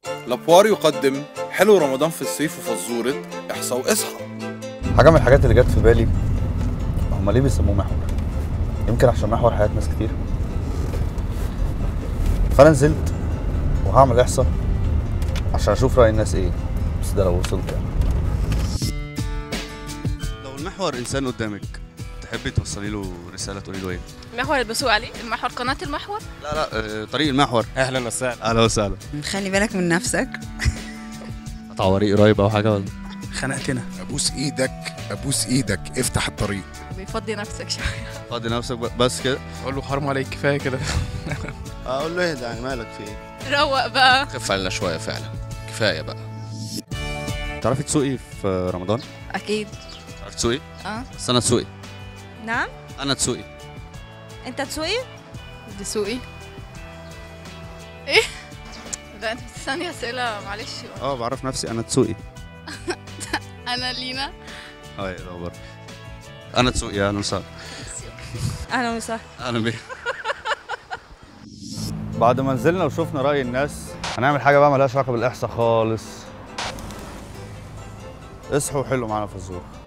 لابوار يقدم حلو رمضان في الصيف وفزورة احصى واصحى حاجه من الحاجات اللي جت في بالي هما ليه بيسموه محور يمكن عشان محور حياه ناس كتير فانا نزلت وهعمل احصاء عشان اشوف راي الناس ايه بس ده لو وصلت يعني لو المحور انسان قدامك تحبي توصلي له رساله تقولي له ايه المحور اللي بسوق عليه المحور قناة المحور لا لا آه، طريق المحور اهلا وسهلا اهلا وسهلا خلي بالك من نفسك هتعوري قريب او حاجه ولا خنقتنا ابوس ايدك ابوس ايدك افتح الطريق بيفضي نفسك شوية فاضي نفسك ب- بس كده اقول له حرام عليك كفايه كده اقول له اهدى يعني مالك في ايه روق بقى خف علينا شويه فعلا كفايه بقى تعرفي تسوقي في رمضان اكيد تعرفي تسوقي اه بس انا تسوقي نعم انا تسوقي انت تسوقي دسوقي ايه لا انت بتستني اسئلة معلش اه بعرف نفسي انا تسوقي انا لينا اه يا دور انا تسوقي اهلا وسهلا اهلا وسهلا اهلا بيك بعد ما نزلنا وشفنا راي الناس هنعمل حاجه بقى ملهاش علاقه بالاحصاء خالص اصحوا وحلوا معانا فزوره